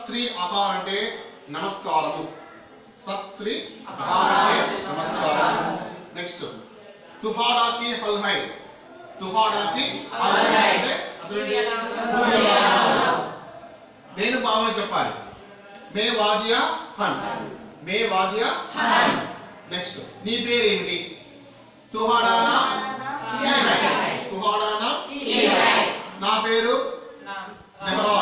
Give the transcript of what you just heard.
శ్రీ అకార్ అంటే నమస్కారము సత్ శ్రీ అకార్ అంటే నమస్కారము నెక్స్ట్ తుహాడాకి హల్ హై తుహాడాకి హల్ హై అంటే అదేంటి నేను భావన చెప్పాలి మే వాదియా హన్ మే వాదియా హన్ నెక్స్ట్ నీ పేరు ఏమిటి తుహాడానా తుహాడానా నా పేరు నెహ్రా